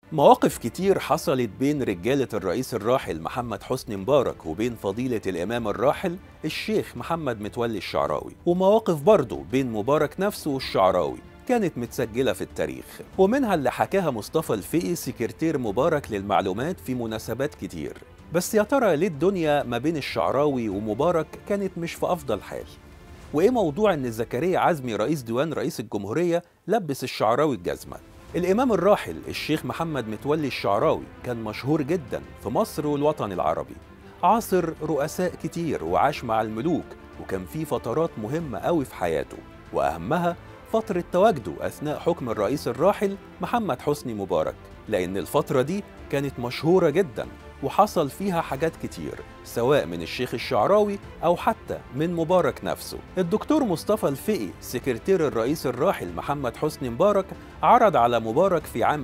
مواقف كتير حصلت بين رجالة الرئيس الراحل محمد حسني مبارك وبين فضيلة الإمام الراحل الشيخ محمد متولي الشعراوي ومواقف برضه بين مبارك نفسه والشعراوي كانت متسجلة في التاريخ ومنها اللي حكاها مصطفى الفقي سكرتير مبارك للمعلومات في مناسبات كتير بس يا ترى ليه الدنيا ما بين الشعراوي ومبارك كانت مش في أفضل حال وإيه موضوع إن زكريا عزمي رئيس ديوان رئيس الجمهورية لبس الشعراوي الجزمة الإمام الراحل الشيخ محمد متولي الشعراوي كان مشهور جدا في مصر والوطن العربي عاصر رؤساء كتير وعاش مع الملوك وكان في فترات مهمة قوي في حياته وأهمها فترة تواجده أثناء حكم الرئيس الراحل محمد حسني مبارك لأن الفترة دي كانت مشهورة جدا وحصل فيها حاجات كتير سواء من الشيخ الشعراوي أو حتى من مبارك نفسه الدكتور مصطفى الفقي سكرتير الرئيس الراحل محمد حسني مبارك عرض على مبارك في عام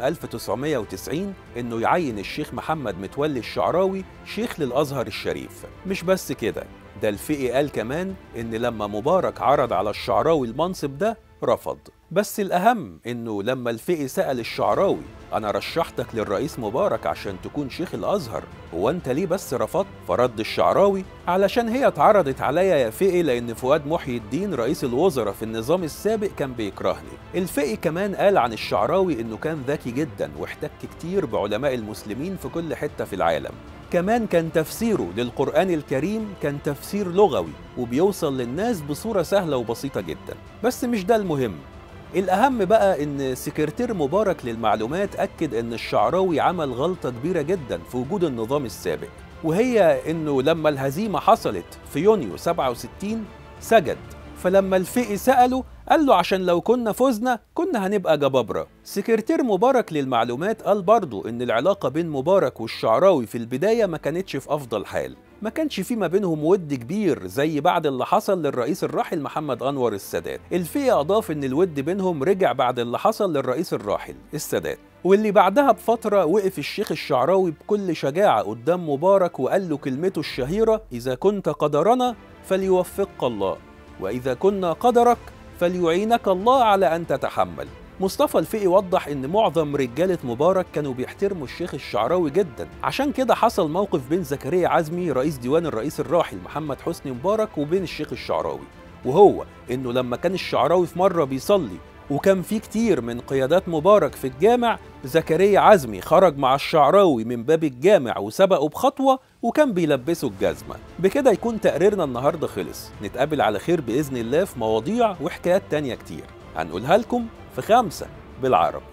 1990 أنه يعين الشيخ محمد متولي الشعراوي شيخ للأزهر الشريف مش بس كده ده الفقي قال كمان ان لما مبارك عرض على الشعراوي المنصب ده رفض بس الأهم إنه لما الفقي سأل الشعراوي أنا رشحتك للرئيس مبارك عشان تكون شيخ الأزهر هو أنت ليه بس رفضت؟ فرد الشعراوي علشان هي اتعرضت عليا يا فقي لأن فؤاد محي الدين رئيس الوزراء في النظام السابق كان بيكرهني الفقي كمان قال عن الشعراوي إنه كان ذكي جدا واحتك كتير بعلماء المسلمين في كل حتة في العالم كمان كان تفسيره للقرآن الكريم كان تفسير لغوي وبيوصل للناس بصورة سهلة وبسيطة جدا بس مش ده المهم الأهم بقى إن سكرتير مبارك للمعلومات أكد إن الشعراوي عمل غلطة كبيرة جدا في وجود النظام السابق وهي إنه لما الهزيمة حصلت في يونيو 67 سجد فلما الفقي سأله قال له عشان لو كنا فزنا كنا هنبقى جبابرة سكرتير مبارك للمعلومات قال برضه إن العلاقة بين مبارك والشعراوي في البداية ما كانتش في أفضل حال ما كانش في ما بينهم ود كبير زي بعد اللي حصل للرئيس الراحل محمد أنور السادات الفقي أضاف إن الود بينهم رجع بعد اللي حصل للرئيس الراحل السادات واللي بعدها بفترة وقف الشيخ الشعراوي بكل شجاعة قدام مبارك وقال له كلمته الشهيرة إذا كنت قدرنا فليوفقك الله وإذا كنا قدرك فليعينك الله على أن تتحمل مصطفى الفقي وضح ان معظم رجاله مبارك كانوا بيحترموا الشيخ الشعراوي جدا عشان كده حصل موقف بين زكريا عزمي رئيس ديوان الرئيس الراحل محمد حسني مبارك وبين الشيخ الشعراوي وهو انه لما كان الشعراوي في مره بيصلي وكان في كتير من قيادات مبارك في الجامع زكريا عزمي خرج مع الشعراوي من باب الجامع وسبقه بخطوة وكان بيلبسه الجزمة بكده يكون تقريرنا النهاردة خلص نتقابل على خير بإذن الله في مواضيع وحكايات تانية كتير هنقولها لكم في خمسة بالعربي